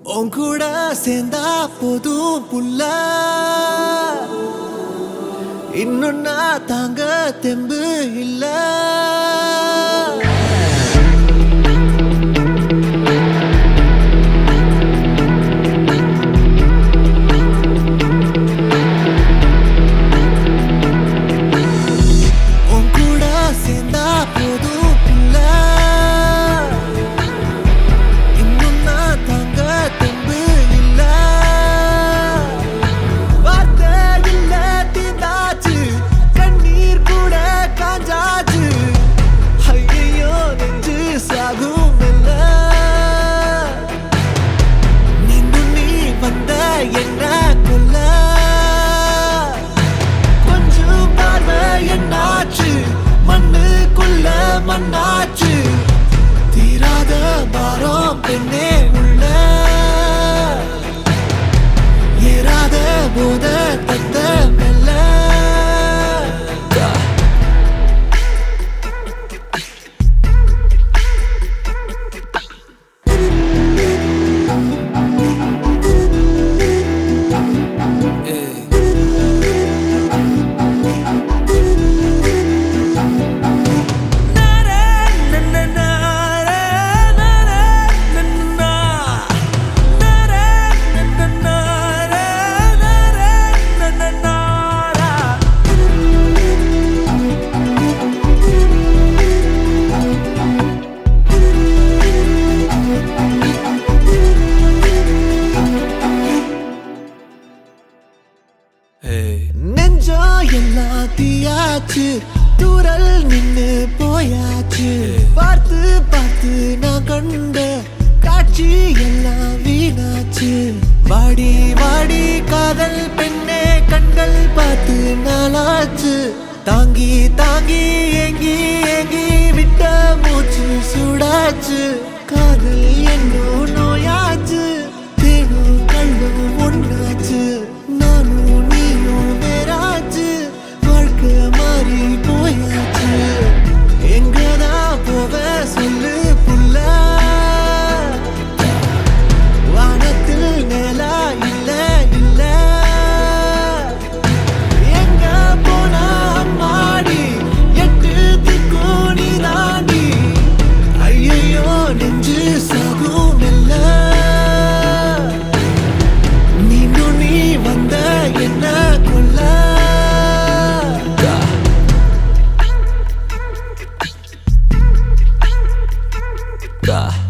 உன் கூட சேர்ந்தா போதும் புல்ல இன்னும் நான் தாங்க தெம்பு இல்ல உன் கூட சேர்ந்தா போதும் புல்ல இன்னும் நான் தாங்க தெம்பு இல்ல வார்த்தை இல்ல தீந்தாச்சு கண்ணீர் கூட காஞ்சாச்சு ஐயோ நெஞ்சு சாகும் இல்ல நீந்தும் நீ வந்த என்ன கொல்ல கொஞ்சம் பார்வை என்னாச்சு மண்ணுக்குள்ள மண்ணாச்சு தீராத பாரம் பெண்ணே உள்ள ஏறாத போத தத்த மெல்ல நெஞ்சம் எல்லாம் தீயாச்சு தூரல் நின்னு போயாச்சு பார்த்து பார்த்து நான் கண்ட காட்சி எல்லாம் வீணாச்சு வாடி வாடி காதல் பெண்ணே கண்கள் பார்த்து நாளாச்சு தாங்கி தாங்கி ஏங்கி ஏங்கி விட்ட மூச்சு சூடாச்சு காதல் என்னும் நோயாச்சு தேனும் கள்ளும் ஒண்ணாச்சு நானும் நீயும் வேறாச்சு வாழ்க்கை மாறி போயாச்சு எங்கதான் போவ சொல்லு புள்ள வானத்தில் நிலா இல்ல இல்ல எங்க போனா அம்மாடி எட்டு திக்கும் நீ தாண்டி ஐயையோ நெஞ்சு சாகும் இல்ல நீனும் நீ வந்த என்ன கொல்ல Da.